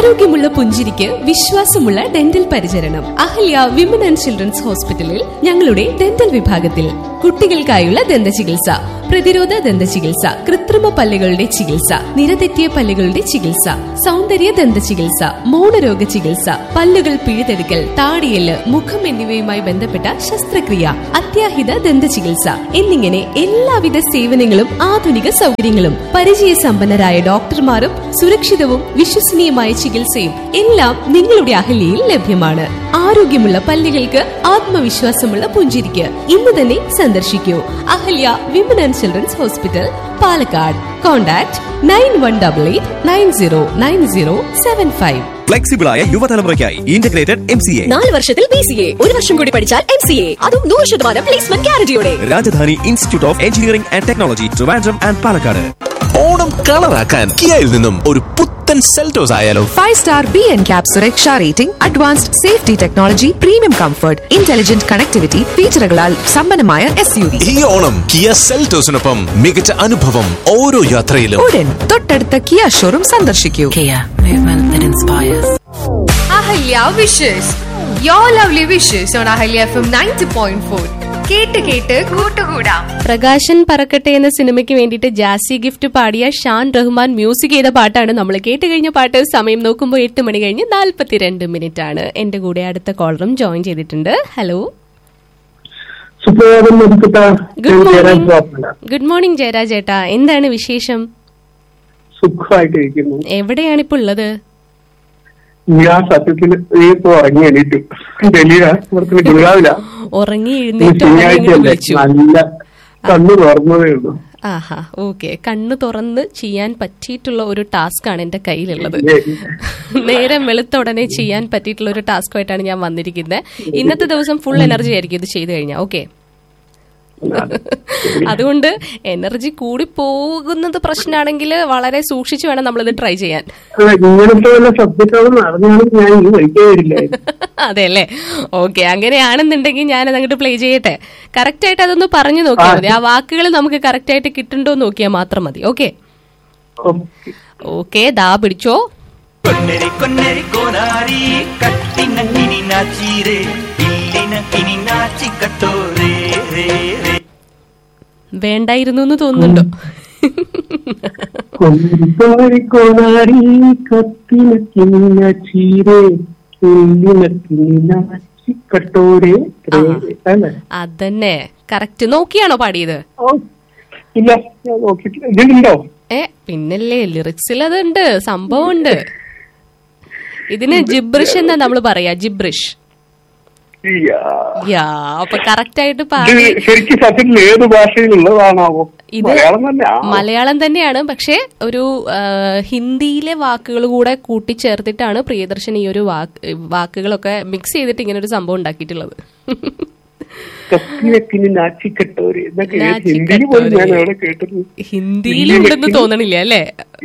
ആരോഗ്യമുള്ള പുഞ്ചിരിക്ക് വിശ്വാസമുള്ള ഡെന്റൽ പരിചരണം അഹല്യ വിമൻ ആൻഡ് ചിൽഡ്രൻസ് ഹോസ്പിറ്റലിൽ ഞങ്ങളുടെ ഡെന്റൽ വിഭാഗത്തിൽ കുട്ടികൾക്കായുള്ള ദന്ത ചികിത്സ പ്രതിരോധ ദന്ത ചികിത്സ കൃത്രിമ പല്ലുകളുടെ ചികിത്സ നിരതെറ്റിയ പല്ലുകളുടെ ചികിത്സ സൗന്ദര്യ ദന്ത ചികിത്സ മൗനരോഗ ചികിത്സ പല്ലുകൾ പിഴുതെടുക്കൽ താടിയല് മുഖം എന്നിവയുമായി ബന്ധപ്പെട്ട ശസ്ത്രക്രിയ അത്യാഹിത ദന്ത ചികിത്സ എന്നിങ്ങനെ എല്ലാവിധ സേവനങ്ങളും ആധുനിക സൗകര്യങ്ങളും പരിചയസമ്പന്നരായ ഡോക്ടർമാരും സുരക്ഷിതവും വിശ്വസനീയമായ ചികിത്സയും എല്ലാം നിങ്ങളുടെ അഹല്യയിൽ ലഭ്യമാണ് ആരോഗ്യമുള്ള പല്ലുകൾക്ക് ആത്മവിശ്വാസമുള്ള പുഞ്ചിരിക്ക് ഇന്ന് തന്നെ സന്ദർശിക്കൂ Ahalya women and children's hospital Palakkad contact nine one double eight nine zero nine zero seven five ഫ്ലെക്സിബിളായ യുവതലമുറയ്ക്കായി ഇന്റഗ്രേറ്റഡ് എം സി എ നാല് വർഷത്തിൽ ബി സി എ ഒരു വർഷം കൂടി പഠിച്ചാൽ എം സി എ അതും നൂറ് ശതമാനം പ്ലേസ്മെന്റ് ഗ്യാരണ്ടിയോടെ Rajadhani institute of engineering and technology Trivandrum and Palakkad Onam കളറാക്കാൻ കിയയിൽ നിന്നും ഒരു പുത്തൻ സെൽറ്റോസ് ആയാലോ five star B N cap സുരക്ഷ rating advanced safety technology premium comfort intelligent connectivity ഫീച്ചറുകളാൽ സമ്പന്നമായ എസ് യു വി ഈ ഓണം കിയ സെൽറ്റോസിനൊപ്പം മികച്ച അനുഭവം ഓരോ യാത്രയിലും ഉടൻ തൊട്ടടുത്ത കിയ ഷോറൂം സന്ദർശിക്കൂ Kia, movement that inspires. Ahalya wishes yo lovely wishes on Ahalya F M ninety point four കേട്ട് കേട്ട് കൂട്ടുകൂടാം പ്രകാശൻ പറക്കട്ടെ എന്ന സിനിമയ്ക്ക് വേണ്ടിയിട്ട് ജാസി ഗിഫ്റ്റ് പാടിയ ഷാൻ റഹ്മാൻ മ്യൂസിക് ചെയ്ത പാട്ടാണ് നമ്മൾ കേട്ട് കഴിഞ്ഞ പാട്ട് സമയം നോക്കുമ്പോൾ എട്ട് മണി കഴിഞ്ഞ് നാൽപ്പത്തിരണ്ട് മിനിറ്റ് ആണ് എന്റെ കൂടെ അടുത്ത കോളറും ജോയിൻ ചെയ്തിട്ടുണ്ട് ഹലോ സുപ്രഭാതം മധുക്കട്ട ഗുഡ് ജയരാജ് മോർണിംഗ് ബാബുണ്ട് ഗുഡ് മോർണിംഗ് ജയരാജ് ചേട്ടാ എന്താണ് വിശേഷം സുഖമായിട്ടിരിക്കുന്നു എവിടെയാണ് ഇപ്പോൾ ഉള്ളത് ഞാൻ സത്യത്തിൽ ഇപ്പൊ ഉറങ്ങി എണീറ്റു ഡൽഹിയിലാ പുറത്ത് ഗുരുവാവില ഉറങ്ങി ഇന്ന് എഴുന്നേറ്റ് ഉടനെ ഇങ്ങോട്ട് ശനിയാഴ്ചയല്ലേ വിളിച്ചു നല്ല കണ്ണു തുറന്നതേ ഉള്ളൂ ആഹാ ഓക്കെ കണ്ണ് തുറന്ന് ചെയ്യാൻ പറ്റിയിട്ടുള്ള ഒരു ടാസ്ക് ആണ് എന്റെ കയ്യിലുള്ളത് ഏ, നേരം വെളുത്ത ഉടനെ ചെയ്യാൻ പറ്റിയിട്ടുള്ള ഒരു ടാസ്കുമായിട്ടാണ് ഞാൻ വന്നിരിക്കുന്നത് ഇന്നത്തെ ദിവസം ഫുൾ എനർജി ആയിരിക്കും ഇത് ചെയ്തു കഴിഞ്ഞാൽ ഓക്കെ അതുകൊണ്ട് എനർജി കൂടി പോകുന്നത് പ്രശ്നമാണെങ്കിൽ വളരെ സൂക്ഷിച്ചു വേണം നമ്മളിത് ട്രൈ ചെയ്യാൻ അല്ല, ഇങ്ങനത്തെ വല്ല സബ്ജക്റ്റുകളും നടന്നാണെങ്കിൽ ഞാൻ ഈ വഴിക്കേ വരില്ലായിരുന്നു അതെ അല്ലേ ഓക്കെ അങ്ങനെയാണെന്നുണ്ടെങ്കിൽ ഞാനത് അങ്ങോട്ട് പ്ലേ ചെയ്യട്ടെ കറക്റ്റ് ആയിട്ട് അതൊന്ന് പറഞ്ഞു നോക്കിയാൽ മതി ആ വാക്കുകൾ നമുക്ക് കറക്റ്റ് ആയിട്ട് കിട്ടുന്നുണ്ടോ എന്ന് നോക്കിയാൽ മാത്രം മതി ഓക്കെ ഓക്കെ. ഓക്കെ ദാ പിടിച്ചോ കൊന്നരി കൊന്നരി കോനാരി കട്ടിന കിനി നാച്ചീരേ ഇല്ലിന കിനി നാച്ചി കട്ടോരേ രേ രേ വേണ്ടായിരുന്നു എന്ന് തോന്നുന്നുണ്ടോ കൊമ്പരി കൊണാരി കത്തിന കിന്ന ചീരേ ഉള്ളിന കിന്ന കട്ടോരെ അല്ലേ അതന്നെ കറക്റ്റ് നോക്കിയാണോ പാടിയത് ഓ, ഇല്ല ഞാൻ നോക്കിയിട്ടില്ല ഇതിലുണ്ടോ ഏ പിന്നല്ലേ ലിറിക്സിൽ അതുണ്ട് സംഭവം ഉണ്ട് ഇതിന് ജിബ്രിഷ് എന്നാ നമ്മൾ പറയാ ജിബ്രിഷ് ഇയ്യാ. യാ അപ്പൊ കറക്റ്റ് ആയിട്ട് ഇത് പാടി ശരിക്കും സത്യത്തിൽ ഏത് ഭാഷയിലുള്ളതാണാവോ ഇത് മലയാളം തന്നെ മലയാളം തന്നെയാണ് പക്ഷെ ഒരു ആ, ഹിന്ദിയിലെ വാക്കുകൾ കൂടെ കൂട്ടിച്ചേർത്തിട്ടാണ് പ്രിയദർശൻ ഈ ഒരു വാക്ക് വാക്കുകളൊക്കെ മിക്സ് ചെയ്തിട്ട് ഇങ്ങനെ ഒരു സംഭവം ഉണ്ടാക്കിയിട്ടുള്ളത് കത്തിനക്കിന് നാച്ചിക്കട്ടോര് എന്നൊക്കെ ഹിന്ദിയിൽ പോലും ഞാൻ എവിടെ കേട്ടത് ഹിന്ദിയിൽ ഉണ്ടെന്ന് തോന്നണില്ല അല്ലേ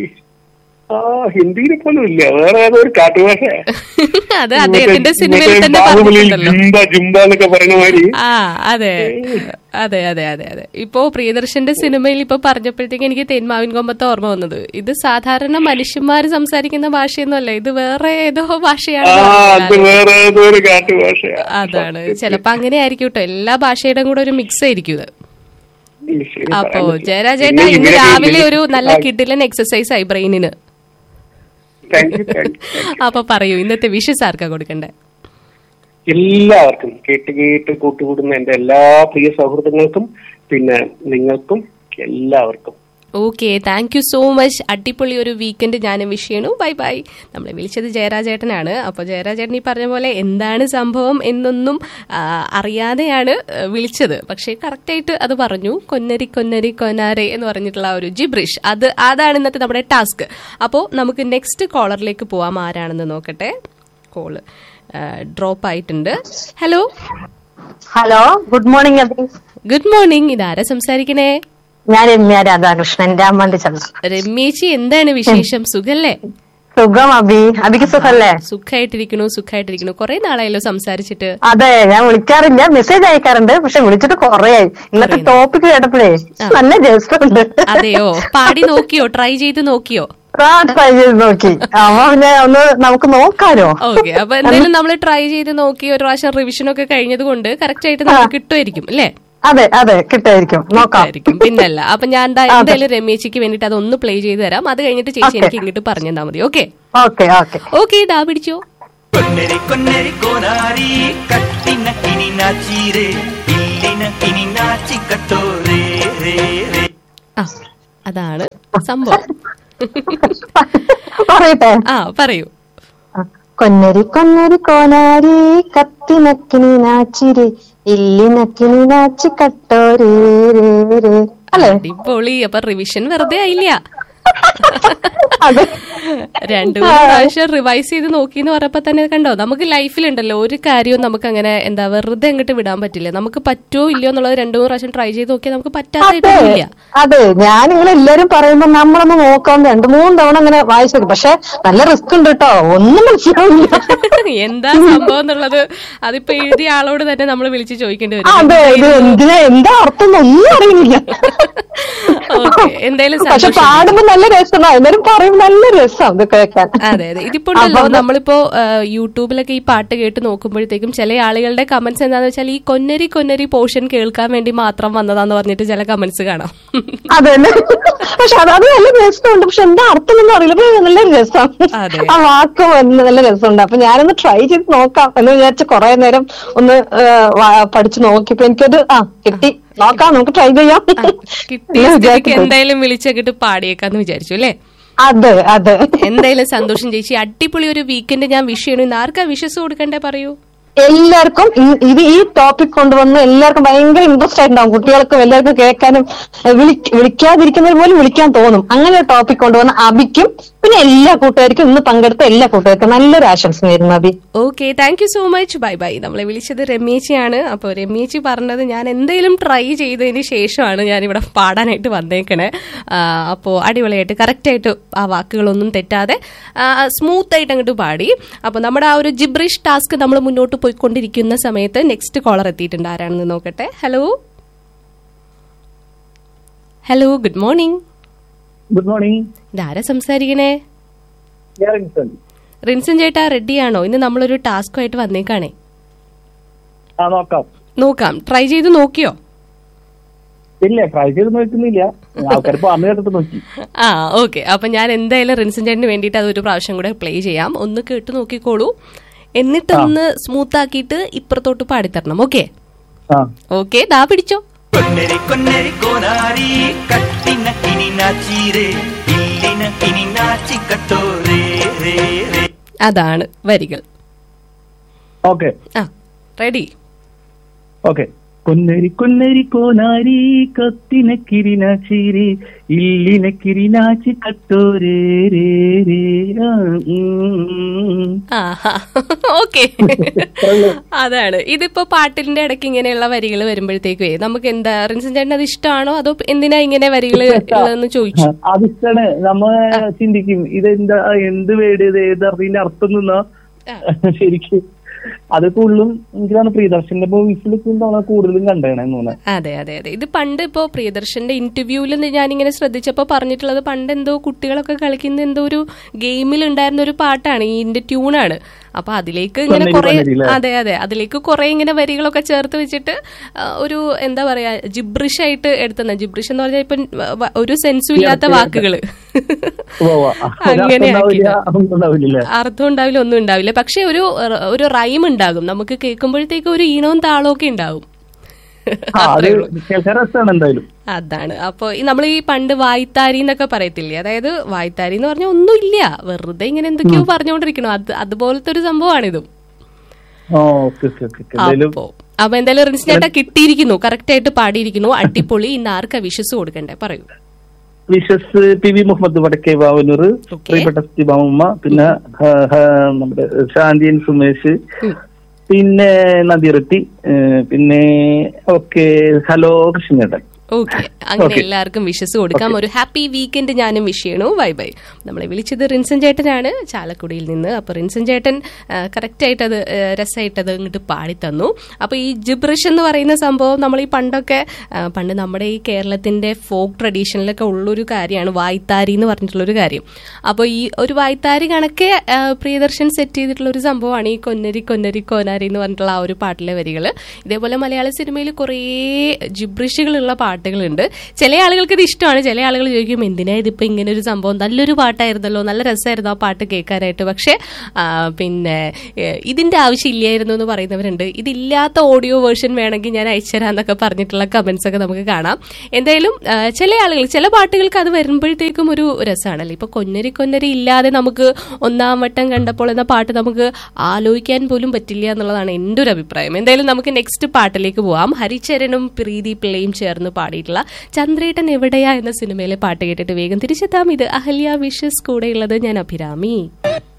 ആ ഹിന്ദിയിൽ പോലും ഇല്ല വേറെ ഏതോ ഒരു കാട്ടുഭാഷ അത് അദ്ദേഹത്തിന്റെ സിനിമയിൽ തന്നെ പറഞ്ഞിട്ടുണ്ടല്ലോ ജുംബ ജുംബ എന്നൊക്കെ പറയുന്ന മാതിരി ആ അതെ അതെ അതെ അതെ അതെ ഇപ്പോ പ്രിയദർശന്റെ സിനിമയിൽ ഇപ്പൊ പറഞ്ഞപ്പോഴത്തേക്ക് എനിക്ക് തെന്മാവിൻ കൊമ്പത്തെ ഓർമ്മ വന്നത് ഇത് സാധാരണ മനുഷ്യന്മാർ സംസാരിക്കുന്ന ഭാഷയൊന്നുമല്ല ഇത് വേറെ ഏതോ ഭാഷയാണ് ആ അത് പറഞ്ഞത്. വേറെ ഏതോ ഒരു കാട്ടുഭാഷയാ അതാണ് ചിലപ്പോ അങ്ങനെ ആയിരിക്കും കേട്ടോ എല്ലാ ഭാഷയുടെയും കൂടെ ഒരു മിക്സ് ആയിരിക്കും ഇത് ഈ ശരി അപ്പോ പറയാൻ പറ്റില്ല. ജയരാജേട്ട പിന്നെ ഇന്ന് ഇവരൊക്കെ രാവിലെ ഒരു ഇല്ലേ? നല്ല ആ, കിഡിലൻ എക്സസൈസ് ആയി ബ്രെയിനിന് thank you, thank you. അപ്പൊ പറയൂ ഇന്നത്തെ വിഷസ് ആർക്കാ കൊടുക്കണ്ടേ എല്ലാവർക്കും കേട്ട് കേട്ട് കൂട്ടുകൂടുന്ന എന്റെ എല്ലാ പ്രിയ സൗഹൃദങ്ങൾക്കും പിന്നെ നിങ്ങൾക്കും എല്ലാവർക്കും okay thank you so much അടിപൊളി ഒരു വീക്കെൻഡ് ഞാനും വിഷ് ചെയ്യണു ബൈ ബൈ നമ്മളെ വിളിച്ചത് ജയരാജേട്ടനാണ് അപ്പോൾ ജയരാജേട്ടൻ ഈ പറഞ്ഞ പോലെ എന്താണ് സംഭവം എന്നൊന്നും ആ, അറിയാതെയാണ് ആ, വിളിച്ചത് പക്ഷേ കറക്റ്റായിട്ട് അത് പറഞ്ഞു കൊന്നരി കൊന്നരി കൊനാരെ എന്ന് പറഞ്ഞിട്ടുള്ള ആ ഒരു ജിബ്രിഷ് അത് അതാണ് ഇന്നത്തെ നമ്മുടെ ടാസ്ക് അപ്പോൾ നമുക്ക് നെക്സ്റ്റ് കോളറിലേക്ക് പോവാം ആരാണെന്ന് നോക്കട്ടെ കോള് ഡ്രോപ്പ് ആയിട്ടുണ്ട് hello hello good morning Abi good morning ഇതാരാ സംസാരിക്കണേ ഞാൻ രമ്യ രാധാകൃഷ്ണൻ രാമണ്ടി ചന്ദ്ര രമ്യേച്ചി എന്താണ് വിശേഷം സുഖല്ലേ സുഖം അബി അബിക്ക് സുഖല്ലേ സുഖമായിട്ടിരിക്കണു സുഖമായിട്ടിരിക്കണു കുറെ നാളായല്ലോ സംസാരിച്ചിട്ട് അതെ ഞാൻ വിളിക്കാറില്ല മെസ്സേജ് അയക്കാറുണ്ട് പക്ഷെ വിളിച്ചിട്ട് കുറേയായി ഇന്നത്തെ ടോപ്പിക് കേട്ടപ്പോഴേ നല്ല രസമുണ്ട് അതെയോ പാടി നോക്കിയോ ട്രൈ ചെയ്ത് നോക്കിയോ ട്രൈ ചെയ്ത് നോക്കി അപ്പൊ പിന്നെ ഒന്ന് നമുക്ക് നോക്കാലോ ഓക്കെ അപ്പൊ എന്തായാലും നമ്മൾ ട്രൈ ചെയ്ത് നോക്കി ഒരു പ്രാവശ്യം റിവിഷൻ ഒക്കെ കഴിഞ്ഞത് കൊണ്ട് കറക്റ്റ് ആയിട്ട് നമുക്ക് കിട്ടുമായിരിക്കും അല്ലേ അതെ അതെ കിട്ടായിരിക്കും നോക്കാം ആയിരിക്കും പിന്നല്ല അപ്പൊ ഞാൻ ദാ എന്തായാലും രമേശിക്ക് വേണ്ടിട്ട് അതൊന്ന് പ്ലേ ചെയ്ത് തരാം അത് കഴിഞ്ഞിട്ട് ചേച്ചി എനിക്ക് ഇങ്ങോട്ട് പറഞ്ഞു തന്നാ മതി ഓക്കെ ഓക്കെ ഓക്കെ ഓക്കെ ദാ പിടിച്ചോ కొన్నెరి కొన్నెరి కోనారి కట్టిన కిని నాచిరే ఇల్లిన కిని నాచి కట్టోరే రే రే ആ അതാണ് സംഭവം പറയട്ടെ ആ പറയൂ കൊന്നരി കൊന്നരി കോനാരി കത്തി നക്കിനി നാച്ചിരി ഇല്ലി നക്കിനി നാച്ചി കട്ടോരേ രേ രേ അല്ലേ അടിപൊളി അപ്പൊ റിവിഷൻ വെറുതെ ആയില്ല അതെ രണ്ടു മൂന്ന് പ്രാവശ്യം റിവൈസ് ചെയ്ത് നോക്കി എന്ന് പറഞ്ഞപ്പോ തന്നെ കണ്ടോ നമുക്ക് ലൈഫിലുണ്ടല്ലോ ഒരു കാര്യവും നമുക്ക് അങ്ങനെ എന്താ വെറുതെ അങ്ങോട്ട് വിടാൻ പറ്റില്ല നമുക്ക് പറ്റുമോ ഇല്ലയോ എന്നുള്ളത് രണ്ടു മൂന്ന് പ്രാവശ്യം ട്രൈ ചെയ്ത് നോക്കിയാൽ നമുക്ക് അതെ പറ്റാതായിട്ടൊന്നുമില്ല അതെ ഞാൻ നിങ്ങൾ എല്ലാരും പറയുമ്പോ നമ്മളൊന്ന് നോക്കാം രണ്ടു മൂന്ന് തവണ അങ്ങനെ വായിച്ചു നോക്കും പക്ഷെ നല്ല റിസ്ക് ഉണ്ട് കേട്ടോ ഒന്നും മനസ്സിലാവില്ല എന്താ സംഭവം എന്നുള്ളത് അതിപ്പോ എഴുതിയ ആളോട് തന്നെ നമ്മൾ വിളിച്ച് ചോദിക്കേണ്ടി വരും അതെ ഇത് എന്തിനാ എന്താ അർത്ഥം എന്നൊന്നും അറിയുന്നില്ല ഓക്കെ എന്തായാലും പക്ഷെ സന്തോഷം പാടുമ്പോ നല്ല രസമാണ് എല്ലാരും പറയും നല്ല രസം ഇത് കേൾക്കാൻ അതെ അതെ ഇതിപ്പോ ഉണ്ടല്ലോ നമ്മളിപ്പോ ആ, യൂട്യൂബിലൊക്കെ ഈ പാട്ട് കേട്ട് നോക്കുമ്പോഴത്തേക്കും ചില ആളുകളുടെ കമന്റ്സ് എന്താന്ന് വെച്ചാൽ ഈ കൊന്നരി കൊന്നരി പോർഷൻ കേൾക്കാൻ വേണ്ടി മാത്രം വന്നതാന്ന് പറഞ്ഞിട്ട് ചില കമന്റ്സ് കാണാം അതെ പക്ഷെ അത് അത് നല്ല രസമുണ്ട് പക്ഷെ എന്താ അർത്ഥം ഒന്നും അറിയില്ല പക്ഷെ നല്ല രസം അതെ. ആ വാക്ക് വന്ന് നല്ല രസമുണ്ട് അപ്പൊ ഞാനൊന്ന് ട്രൈ ചെയ്ത് നോക്കാം എന്ന് വിചാരിച്ച് കുറെ നേരം ഒന്ന് ആ, വാ- പഠിച്ച് നോക്കിയപ്പോ എനിക്കത് ആ കിട്ടി നോക്കാം നമുക്ക് ട്രൈ ചെയ്യാം കിട്ടിയ എന്ന് സ്ഥിതിക്ക് വിചാരിച്ചു. എന്തായാലും വിളിച്ചൊക്കെ പാടിയേക്കാന്ന് വിചാരിച്ചു അല്ലേ അതെ അതെ എന്തായാലും സന്തോഷം ചേച്ചി അടിപൊളി ഒരു വീക്കെൻഡ് ഞാൻ വിഷ് ചെയ്യണു ഇന്ന് ആർക്കാ വിഷസ് കൊടുക്കണ്ടേ പറയൂ എല്ലാവർക്കും ഈ- ഇത് ഈ ടോപ്പിക് കൊണ്ടുവന്ന് എല്ലാവർക്കും ഭയങ്കര ഇൻട്രസ്റ്റ് ആയിട്ടുണ്ടാവും കുട്ടികൾക്കും എല്ലാവർക്കും കേൾക്കാനും ഏഹ് വിളി- വിളിക്കാതിരിക്കുന്നവർ പോലും വിളിക്കാൻ തോന്നും അങ്ങനെ ഒരു ടോപ്പിക് കൊണ്ടുവന്ന് അബിക്കും പിന്നെ എല്ലാ കൂട്ടുകാർക്കും ഇന്ന് പങ്കെടുത്ത എല്ലാ കൂട്ടുകാർക്കും നല്ലൊരു ആശംസ നേരുന്നു Abi okay thank you so much bye bye നമ്മളെ വിളിച്ചത് രമ്യേച്ചിയാണ് അപ്പോൾ രമ്യേച്ചി പറഞ്ഞത് ഞാൻ എന്തെങ്കിലും ട്രൈ ചെയ്തതിന് ശേഷമാണ് ഞാൻ ഇവിടെ പാടാനായിട്ട് വന്നേക്കണേ അപ്പോൾ അടിപൊളിയായിട്ട് കറക്റ്റായിട്ട് ആ വാക്കുകളൊന്നും തെറ്റാതെ സ്മൂത്ത് ആയിട്ട് അങ്ങോട്ട് പാടി അപ്പോൾ നമ്മുടെ ആ ഒരു ജിബ്രിഷ് ടാസ്ക് നമ്മൾ മുന്നോട്ട് പോയിക്കൊണ്ടിരിക്കുന്ന സമയത്ത് നെക്സ്റ്റ് കോളർ എത്തിയിട്ടുണ്ട് ആരാണെന്ന് നോക്കട്ടെ hello hello good morning good morning ഇതാരാ സംസാരിക്കണേ റിൻസൻ ചേട്ടാ റെഡിയാണോ ഇന്ന് നമ്മളൊരു ടാസ്കുമായിട്ട് വന്നേക്കാണേ ആ നോക്കാം നോക്കാം ട്രൈ ചെയ്ത് നോക്കിയോ ഇല്ല ട്രൈ ചെയ്ത് നോക്കുന്നില്ല ആൾക്കാർ ഇപ്പൊ അമ്മ കേട്ടിട്ട് നോക്കി ആ ഓക്കെ അപ്പൊ ഞാൻ എന്തായാലും റിൻസൻ ചേട്ടന് വേണ്ടിയിട്ട് അതൊരു പ്രാവശ്യം കൂടെ പ്ലേ ചെയ്യാം ഒന്ന് കേട്ട് നോക്കിക്കോളൂ എന്നിട്ടൊന്ന് സ്മൂത്ത് ആക്കിയിട്ട് ഇപ്പുറത്തോട്ട് പാടിത്തരണം ഓക്കെ ആ ഓക്കെ ദാ പിടിച്ചോ కొన్నెరి కొన్నెరి కోనారి కట్టిన కిని నాచిరే ఇల్లిన కిని నాచి కట్టోరే రే రే അതാണ് വരികൾ ഓക്കെ ആ റെഡി ഓക്കെ കൊന്നരി കൊന്നരി കോനാരി കത്തിന കിരിനാച്ചിരി ഇല്ലിന കിരിനാച്ചി കട്ടോരേ രേ രേ ആ, ഉം. ഓക്കെ അതാണ് ഇതിപ്പോ പാട്ടിന്റെ ഇടയ്ക്ക് ഇങ്ങനെയുള്ള വരികൾ വരുമ്പോഴത്തേക്കേ നമുക്ക് എന്താ റിൻസൻ ചേട്ടൻ അത് ഇഷ്ടമാണോ അതോ എന്തിനാ ഇങ്ങനെ വരികൾ ഉള്ളതെന്ന് ചോദിച്ചു അതിഷ്ടാണ് നമ്മ ചിന്തിക്കും ഇതെന്താ എന്ത് വേട് ഇത് ഏതറിന്റെ അർത്ഥം നിന്നാ ശരിക്കും അതൊക്കെ ഉള്ളും എനിക്ക് തോന്നുന്നു പ്രിയദർശന്റെ മൂവീസിലൊക്കെ കൂടുതലും കണ്ടേണെന്ന് തോന്നുന്നു അതെ അതെ അതെ ഇത് പണ്ട് ഇപ്പോ പ്രിയദർശന്റെ ഇന്റർവ്യൂവിൽ ഞാനിങ്ങനെ ശ്രദ്ധിച്ചപ്പോ പറഞ്ഞിട്ടുള്ളത് പണ്ട് എന്തോ കുട്ടികളൊക്കെ കളിക്കുന്ന എന്തോ ഒരു ഗെയിമിൽ ഉണ്ടായിരുന്ന ഒരു പാട്ടാണ് ഇതിന്റെ ട്യൂണാണ് അപ്പൊ അതിലേക്ക് ഇങ്ങനെ പൊന്നരി കുറെ പൊന്നരില്ലേ? അതെ അതെ അതിലേക്ക് കുറെ ഇങ്ങനെ വരികളൊക്കെ ചേർത്ത് വെച്ചിട്ട് ആ, ഒരു എന്താ പറയാ ജിബ്രിഷ് ആയിട്ട് എടുത്തുന്ന ജിബ്രിഷ് എന്ന് പറഞ്ഞാൽ ഇപ്പൊ വ- ഒരു സെൻസും ഇല്ലാത്ത വാക്കുകള് അങ്ങനെ ആക്കിയത് അർത്ഥം ഉണ്ടാവില്ല ഒന്നും ഉണ്ടാവില്ല പക്ഷെ ഒരു ഒരു റൈം ഉണ്ടാകും നമുക്ക് കേൾക്കുമ്പോഴത്തേക്ക് ഒരു ഈണവും താളവും ഒക്കെ ഉണ്ടാവും അത് കേൾക്കാൻ രസമാണ് എന്തായാലും അതാണ് അപ്പൊ നമ്മൾ ഈ പണ്ട് വായ്ത്താരി എന്നൊക്കെ പറയത്തില്ലേ അതായത് വായ്ത്താരി എന്ന് പറഞ്ഞാൽ ഒന്നുമില്ല വെറുതെ ഇങ്ങനെ എന്തൊക്കെയോ പറഞ്ഞുകൊണ്ടിരിക്കണം അത് അതുപോലത്തെ ഒരു സംഭവമാണിതും ഓക്കെ ഓക്കെ ഓക്കെ എന്തായാലും അപ്പോ അപ്പൊ എന്തായാലും റിൻസ് ചേട്ടാ കിട്ടിയിരിക്കുന്നു കറക്റ്റ് ആയിട്ട് പാടിയിരിക്കുന്നു അടിപൊളി ഇന്ന് ആർക്കാ വിശ്വസ് കൊടുക്കണ്ടേ പറയൂ വിഷസ് പി വി മുഹമ്മദ് വടക്കേ ബാവനൂർ Okay. പ്രിയപ്പെട്ട സ്ഥിതിമാമ പിന്നെ ഹ, ഹ, നമ്മുടെ ശാന്തിയൻ സുമേഷ് പിന്നെ നദിറട്ടി പിന്നെ ഓക്കെ ഹലോ കൃഷ്ണേട്ടൻ ഓക്കെ അങ്ങനെ Okay. എല്ലാവർക്കും വിഷസ് കൊടുക്കാം ഒരു ഹാപ്പി വീക്കെൻഡ് ഞാനും വിഷ് ചെയ്യണു ബൈ ബൈ നമ്മളെ വിളിച്ചത് റിൻസൻ ചേട്ടനാണ് ചാലക്കുടിയിൽ നിന്ന് അപ്പൊ റിൻസൻ ചേട്ടൻ കറക്റ്റ് ആയിട്ട് അത് ആ, രസമായിട്ട് അത് ഇങ്ങോട്ട് പാടി തന്നു അപ്പൊ ഈ ജിബ്രിഷ് എന്ന് പറയുന്ന സംഭവം നമ്മൾ ഈ പണ്ടൊക്കെ ആ, പണ്ട് നമ്മുടെ ഈ കേരളത്തിന്റെ ഫോക്ക് ട്രഡീഷനിലൊക്കെ ഉള്ളൊരു കാര്യമാണ് വായ്ത്താരി എന്ന് പറഞ്ഞിട്ടുള്ളൊരു കാര്യം അപ്പോൾ ഈ ഒരു വായ്ത്താരി കണക്കെ ആ, പ്രിയദർശൻ സെറ്റ് ചെയ്തിട്ടുള്ള ഒരു സംഭവമാണ് ഈ കൊന്നരി കൊന്നരി കോനാരി എന്ന് പറഞ്ഞിട്ടുള്ള ആ ഒരു പാട്ടിലെ വരികൾ ഇതേപോലെ മലയാള സിനിമയിൽ കുറേ ജിബ്രിഷുകളുള്ള പാട്ടുകളുണ്ട് ചില ആളുകൾക്ക് ഇത് ഇഷ്ടമാണ് ചില ആളുകൾ ചോദിക്കും എന്തിനാ ഇതിപ്പോ ഇങ്ങനെ ഒരു സംഭവം നല്ലൊരു പാട്ടായിരുന്നല്ലോ നല്ല രസമായിരുന്നു ആ പാട്ട് കേൾക്കാനായിട്ട് പക്ഷെ ആ, പിന്നെ ഏ, ഇതിന്റെ ആവശ്യമില്ലായിരുന്നു എന്ന് പറയുന്നവരുണ്ട് ഇതില്ലാത്ത ഓഡിയോ വേർഷൻ വേണമെങ്കിൽ ഞാൻ അയച്ചുതരാന്നൊക്കെ പറഞ്ഞിട്ടുള്ള കമന്റ്സ് ഒക്കെ നമുക്ക് കാണാം എന്തായാലും ആ, ചില ആളുകൾ ചില പാട്ടുകൾക്ക് അത് വരുമ്പോഴത്തേക്കും ഒരു രസമാണല്ലോ ഇപ്പൊ കൊന്നരി കൊന്നരി ഇല്ലാതെ നമുക്ക് ഒന്നാം വട്ടം കണ്ടപ്പോൾ എന്ന പാട്ട് നമുക്ക് ആലോചിക്കാൻ പോലും പറ്റില്ല എന്നുള്ളതാണ് എൻ്റെ ഒരു അഭിപ്രായം എന്തായാലും നമുക്ക് നെക്സ്റ്റ് പാട്ടിലേക്ക് പോവാം ഹരിചരനും പ്രീതി പിള്ളയും ചേർന്ന് പാടിയിട്ടുള്ള ചന്ദ്രേട്ടൻ എവിടെയാ എന്ന സിനിമയിലെ പാട്ട് കേട്ടിട്ട് വേഗം തിരിച്ചെത്താം ഇത് അഹല്യ വിഷസ് കൂടെയുള്ളത് ഞാൻ അഭിരാമി